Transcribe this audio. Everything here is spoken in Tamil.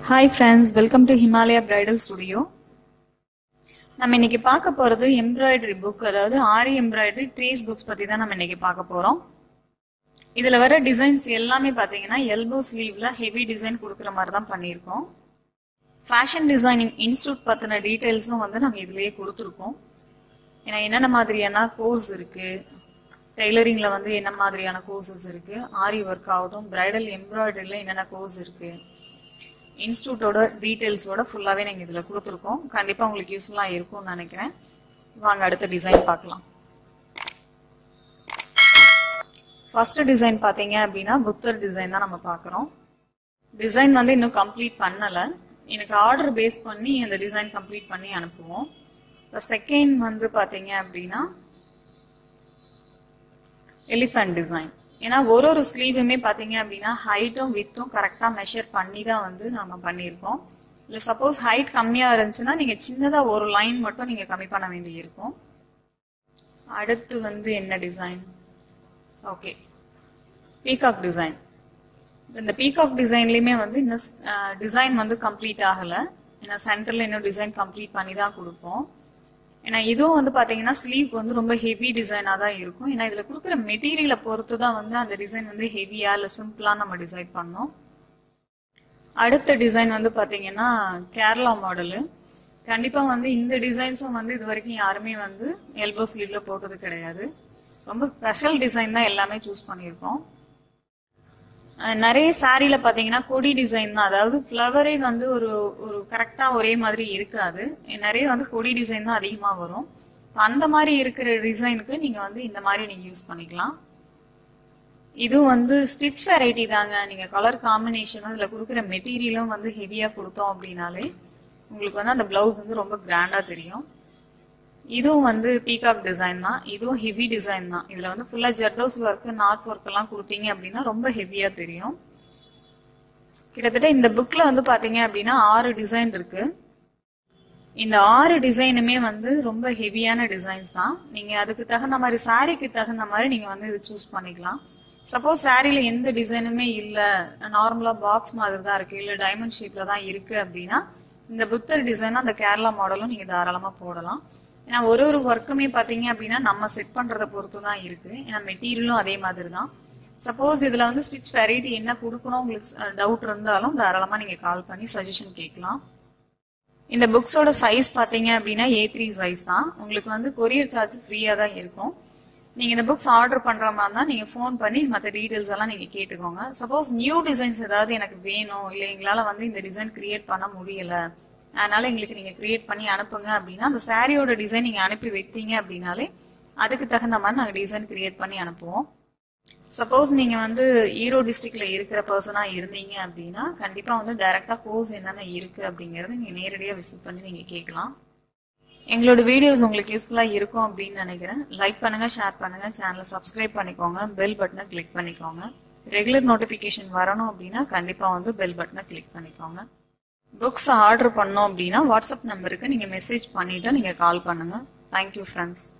hi friends welcome to Himalaya bridal studio நம்ம இன்னைக்கு பார்க்க போறது எம்ப்ராய்டரி புக் அதாவது ஆரி எம்ப்ராய்டரி ட்ரீஸ் புக்ஸ் பத்தி தான் நம்ம இன்னைக்கு பார்க்க போறோம் இதுல வர டிசைன்ஸ் எல்லாமே பாத்தீங்கன்னா எல்போ ஸ்லீவ்ல ஹெவி டிசைன் கொடுக்குற மாதிரி தான் பண்ணியிருக்கோம் ஃபேஷன் டிசைனிங் இன்ஸ்டியூட் பத்தின டீடைல்ஸும் வந்து நாங்கள் இதுலயே கொடுத்துருக்கோம் ஏன்னா என்னென்ன மாதிரியான கோர்ஸ் இருக்கு டெய்லரிங்ல வந்து என்ன மாதிரியான கோர்சஸ் இருக்கு ஆரி ஒர்க் ஆகட்டும் பிரைடல் எம்ப்ராய்டரியில என்னென்ன கோர்ஸ் இருக்கு இன்ஸ்டியூட்டோட டீட்டெயில்ஸோட ஃபுல்லாகவே நீங்கள் இதில் கொடுத்துருக்கோம் கண்டிப்பாக உங்களுக்கு யூஸ்ஃபுல்லாக இருக்கும்னு நினைக்கிறேன் வாங்க அடுத்த டிசைன் பார்க்கலாம் ஃபர்ஸ்ட் டிசைன் பார்த்தீங்க அப்படின்னா புத்தர் டிசைன் தான் நம்ம பார்க்குறோம் டிசைன் வந்து இன்னும் கம்ப்ளீட் பண்ணலை எனக்கு ஆர்டர் பேஸ் பண்ணி அந்த டிசைன் கம்ப்ளீட் பண்ணி அனுப்புவோம் இப்போ செகண்ட் வந்து பார்த்தீங்க அப்படின்னா எலிஃபண்ட் டிசைன் ஏன்னா ஒரு ஒரு ஸ்லீவுமே பார்த்தீங்க அப்படின்னா ஹைட்டும் வித்தும் கரெக்டாக மெஷர் பண்ணி தான் வந்து நம்ம பண்ணியிருக்கோம் இல்லை சப்போஸ் ஹைட் கம்மியாக இருந்துச்சுன்னா நீங்கள் சின்னதாக ஒரு லைன் மட்டும் நீங்கள் கம்மி பண்ண வேண்டி இருக்கும் அடுத்து வந்து என்ன டிசைன் ஓகே பீகாக் டிசைன் இந்த பீகாக் டிசைன்லையுமே வந்து இன்னும் டிசைன் வந்து கம்ப்ளீட் ஆகலை ஏன்னா சென்டரில் இன்னும் டிசைன் கம்ப்ளீட் பண்ணி தான் கொடுப்போம் ஏன்னா இதுவும் வந்து பாத்தீங்கன்னா ஸ்லீவ்க்கு வந்து ரொம்ப ஹெவி டிசைனா தான் இருக்கும் ஏன்னா இதுல கொடுக்குற மெட்டீரியலை பொறுத்து தான் வந்து அந்த டிசைன் வந்து ஹெவியா இல்ல சிம்பிளா நம்ம டிசைன் பண்ணோம் அடுத்த டிசைன் வந்து பாத்தீங்கன்னா கேரளா மாடலு கண்டிப்பா வந்து இந்த டிசைன்ஸும் வந்து இது வரைக்கும் யாருமே வந்து எல்போ ஸ்லீவ்ல போட்டது கிடையாது ரொம்ப ஸ்பெஷல் டிசைன் தான் எல்லாமே சூஸ் பண்ணியிருக்கோம் நிறைய சாரியில பாத்தீங்கன்னா கொடி டிசைன் தான் அதாவது ஃப்ளவரே வந்து ஒரு ஒரு கரெக்டா ஒரே மாதிரி இருக்காது நிறைய வந்து கொடி டிசைன் தான் அதிகமா வரும் அந்த மாதிரி இருக்கிற டிசைனுக்கு நீங்க வந்து இந்த மாதிரி நீங்க யூஸ் பண்ணிக்கலாம் இதுவும் வந்து ஸ்டிச் வெரைட்டி தாங்க நீங்க கலர் காம்பினேஷனும் இதுல கொடுக்குற மெட்டீரியலும் வந்து ஹெவியா கொடுத்தோம் அப்படின்னாலே உங்களுக்கு வந்து அந்த பிளவுஸ் வந்து ரொம்ப கிராண்டா தெரியும் இதுவும் வந்து பீகாக் டிசைன் தான் இதுவும் ஹெவி டிசைன் தான் இதுல வந்து ஃபுல்லா ஜெர்தோஸ் ஒர்க் நாட் ஒர்க் எல்லாம் கொடுத்தீங்க அப்படின்னா ரொம்ப ஹெவியா தெரியும் கிட்டத்தட்ட இந்த புக்ல வந்து பாத்தீங்க அப்படின்னா ஆறு டிசைன் இருக்கு இந்த ஆறு டிசைனுமே வந்து ரொம்ப ஹெவியான டிசைன்ஸ் தான் நீங்க அதுக்கு தகுந்த மாதிரி சாரிக்கு தகுந்த மாதிரி நீங்க வந்து இது சூஸ் பண்ணிக்கலாம் சப்போஸ் சாரியில எந்த டிசைனுமே இல்ல நார்மலா பாக்ஸ் மாதிரி தான் இருக்கு இல்ல டைமண்ட் ஷேப்ல தான் இருக்கு அப்படின்னா இந்த புத்தர் டிசைன் அந்த கேரளா மாடலும் நீங்க தாராளமா போடலாம் ஏன்னா ஒரு ஒரு ஒர்க்குமே பாத்தீங்க அப்படின்னா நம்ம செட் பண்றத பொறுத்து தான் இருக்கு ஏன்னா மெட்டீரியலும் அதே மாதிரி தான் சப்போஸ் இதுல வந்து ஸ்டிச் வெரைட்டி என்ன கொடுக்கணும் உங்களுக்கு டவுட் இருந்தாலும் தாராளமா நீங்க கால் பண்ணி சஜஷன் கேட்கலாம் இந்த புக்ஸோட சைஸ் பாத்தீங்க அப்படின்னா ஏ த்ரீ சைஸ் தான் உங்களுக்கு வந்து கொரியர் சார்ஜ் ஃப்ரீயா தான் இருக்கும் நீங்க இந்த புக்ஸ் ஆர்டர் பண்ற மாதிரி தான் நீங்க ஃபோன் பண்ணி மற்ற டீடைல்ஸ் எல்லாம் நீங்க கேட்டுக்கோங்க சப்போஸ் நியூ டிசைன்ஸ் ஏதாவது எனக்கு வேணும் இல்ல எங்களால வந்து இந்த டிசைன் கிரியேட் பண்ண முடியல அதனால எங்களுக்கு நீங்க கிரியேட் பண்ணி அனுப்புங்க அப்படின்னா அந்த சாரியோட டிசைன் நீங்க அனுப்பி வைத்தீங்க அப்படின்னாலே அதுக்கு தகுந்த மாதிரி நாங்க டிசைன் கிரியேட் பண்ணி அனுப்புவோம் சப்போஸ் நீங்க வந்து ஈரோ டிஸ்ட்ரிக்ட்ல இருக்கிற பர்சனா இருந்தீங்க அப்படின்னா கண்டிப்பா வந்து டைரக்டா கோர்ஸ் என்னென்ன இருக்கு அப்படிங்கறது நீங்க நேரடியா விசிட் பண்ணி நீங்க கேட்கலாம் எங்களோட வீடியோஸ் உங்களுக்கு யூஸ்ஃபுல்லா இருக்கும் அப்படின்னு நினைக்கிறேன் லைக் பண்ணுங்க ஷேர் பண்ணுங்க சேனலை சப்ஸ்கிரைப் பண்ணிக்கோங்க பெல் பட்டனை கிளிக் பண்ணிக்கோங்க ரெகுலர் நோட்டிபிகேஷன் வரணும் அப்படின்னா கண்டிப்பா வந்து பெல் பட்டனை கிளிக் பண்ணிக்கோங்க புக்ஸ் ஆர்டர் பண்ணோம் அப்படின்னா வாட்ஸ்அப் நம்பருக்கு நீங்க மெசேஜ் பண்ணிட்டு நீங்க கால் பண்ணுங்க தேங்க்யூ ஃப்ரெண்ட்ஸ்